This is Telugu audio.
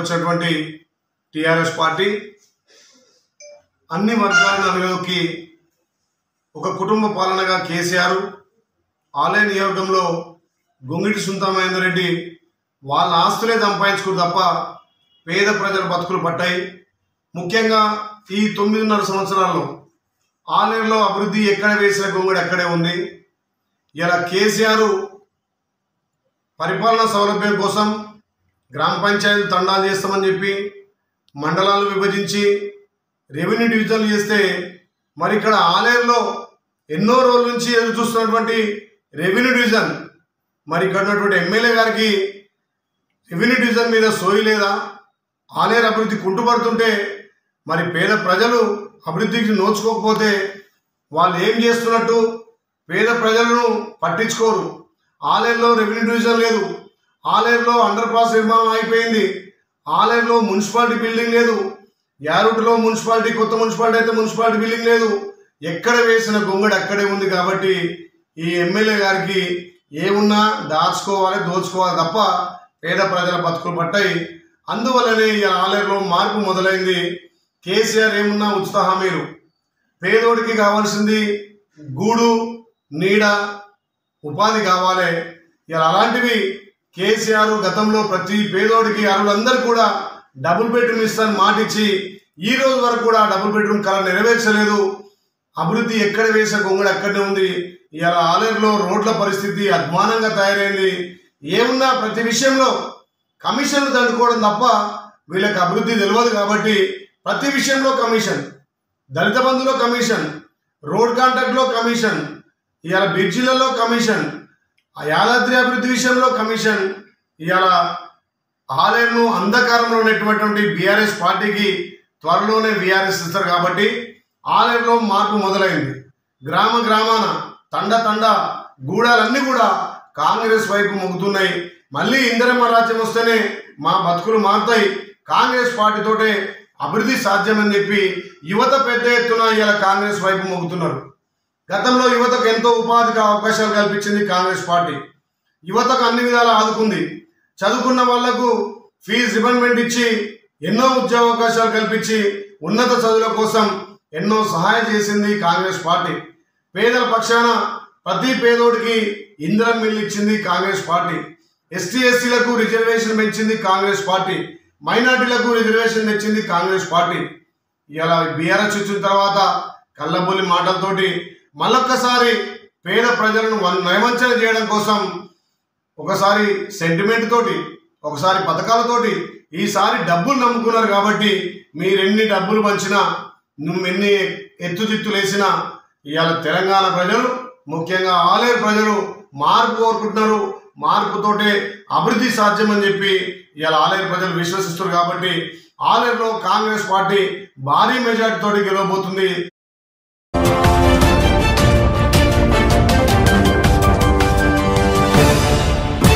వచ్చినటువంటి టిఆర్ఎస్ పార్టీ అన్ని వర్గాలను అనులోకి ఒక కుటుంబ పాలనగా కేసీఆర్ ఆలయ నియోజకంలో గొంగిటి సుంతా మహేందర్ రెడ్డి వాళ్ళ ఆస్తులే సంపాదించుకురు తప్ప పేద ప్రజల బతుకులు పట్టాయి ముఖ్యంగా ఈ తొమ్మిదిన్నర సంవత్సరాల్లో ఆలయంలో అభివృద్ధి ఎక్కడ వేసిన గొంగుడు అక్కడే ఉంది ఇలా కేసీఆర్ పరిపాలనా సౌలభ్యం కోసం గ్రామ పంచాయతీ తండాలు చేస్తామని చెప్పి మండలాలు విభజించి రెవెన్యూ డివిజన్లు చేస్తే మరి ఇక్కడ ఆలయంలో ఎన్నో రోజుల నుంచి ఎదురు చూస్తున్నటువంటి రెవెన్యూ డివిజన్ మరి ఇక్కడ ఉన్నటువంటి ఎమ్మెల్యే గారికి రెవెన్యూ డివిజన్ మీద సోయి లేదా ఆలయ అభివృద్ధి కుంటుపడుతుంటే మరి పేద ప్రజలు అభివృద్ధికి నోచుకోకపోతే వాళ్ళు ఏం చేస్తున్నట్టు పేద ప్రజలను పట్టించుకోరు ఆలయంలో రెవెన్యూ డివిజన్ లేదు ఆలయంలో అండర్ పాస్ నిర్మాణం అయిపోయింది ఆలయంలో మున్సిపాలిటీ బిల్డింగ్ లేదు యారుట్లో మున్సిపాలిటీ కొత్త మున్సిపాలిటీ అయితే మున్సిపాలిటీ బిల్డింగ్ లేదు ఎక్కడ వేసిన గొంగడు అక్కడే ఉంది కాబట్టి ఈ ఎమ్మెల్యే గారికి ఏమున్నా దాచుకోవాలి దోచుకోవాలి తప్ప పేద ప్రజల బతుకులు పట్టాయి అందువల్లనే ఈ ఆలయంలో మార్పు మొదలైంది కేసీఆర్ ఏమున్నా ఉచిత హామీలు పేదోడికి కావాల్సింది గూడు నీడ ఉపాధి కావాలి ఇలా అలాంటివి కేసీఆర్ గతంలో ప్రతి పేదోడికి అరులందరూ కూడా డబుల్ బెడ్రూమ్ ఇస్తాను మాట ఇచ్చి ఈ రోజు వరకు కూడా డబుల్ బెడ్రూమ్ కళ నెరవేర్చలేదు అభివృద్ధి ఎక్కడ వేసే గొంగడు అక్కడనే ఉంది ఇలా ఆలయంలో రోడ్ల పరిస్థితి అధ్వానంగా తయారైంది ఏమున్నా ప్రతి విషయంలో కమిషన్లు దండుకోవడం తప్ప వీళ్ళకి అభివృద్ధి తెలియదు కాబట్టి ప్రతి విషయంలో కమిషన్ దళిత బంధులో కమిషన్ రోడ్ కాంట్రాక్ట్లో కమిషన్ ఇవాళ బ్రిడ్జిలలో కమిషన్ ఆ యాదాద్రి అభివృద్ధి విషయంలో కమిషన్ ఇవాళ ఆలయంను అంధకారంలో ఉన్నటువంటి బీఆర్ఎస్ పార్టీకి త్వరలోనే బీఆర్ఎస్ ఇస్తారు కాబట్టి ఆలయంలో మార్పు మొదలైంది గ్రామ గ్రామాన తండ తండ గూడాలన్నీ కూడా కాంగ్రెస్ వైపు మొగ్గుతున్నాయి మళ్ళీ ఇందిరమ్మ రాజ్యం వస్తేనే మా బతుకులు మారుతాయి కాంగ్రెస్ పార్టీతోటే అభివృద్ధి సాధ్యమని చెప్పి యువత పెద్ద ఎత్తున ఇలా కాంగ్రెస్ వైపు మొగ్గుతున్నారు గతంలో యువతకు ఎంతో ఉపాధికి అవకాశాలు కల్పించింది కాంగ్రెస్ పార్టీ యువతకు అన్ని విధాలు ఆదుకుంది చదువుకున్న వాళ్లకు ఫీజు రిబన్మెంట్ ఇచ్చి ఎన్నో ఉద్యోగ అవకాశాలు కల్పించి ఉన్నత చదువుల కోసం ఎన్నో సహాయం చేసింది కాంగ్రెస్ పార్టీ పేదల పక్షాన ప్రతి పేదోడికి ఇందిరం మిల్లు ఇచ్చింది కాంగ్రెస్ పార్టీ ఎస్టీ ఎస్సీలకు రిజర్వేషన్ పెంచింది కాంగ్రెస్ పార్టీ మైనార్టీలకు రిజర్వేషన్ తెచ్చింది కాంగ్రెస్ పార్టీ ఇలా బీఆర్ఎస్ వచ్చిన తర్వాత కళ్ళబొల్లి మాటలతోటి మళ్ళొక్కసారి పేద ప్రజలను వన్- నయవంచన చేయడం కోసం ఒకసారి సెంటిమెంట్ తోటి ఒకసారి పథకాలతోటి ఈసారి డబ్బులు నమ్ముకున్నారు కాబట్టి మీరెన్ని డబ్బులు పంచినా నువ్వు ఎన్ని ఎత్తుదిత్తులు వేసినా ఇవాళ తెలంగాణ ప్రజలు ముఖ్యంగా ఆలేరు ప్రజలు మార్పు కోరుకుంటున్నారు మార్పుతోటే అభివృద్ధి సాధ్యమని చెప్పి ఇవాళ ఆలేరు ప్రజలు విశ్వసిస్తున్నారు కాబట్టి ఆలేరులో కాంగ్రెస్ పార్టీ భారీ మెజార్టీ తోటి గెలవబోతుంది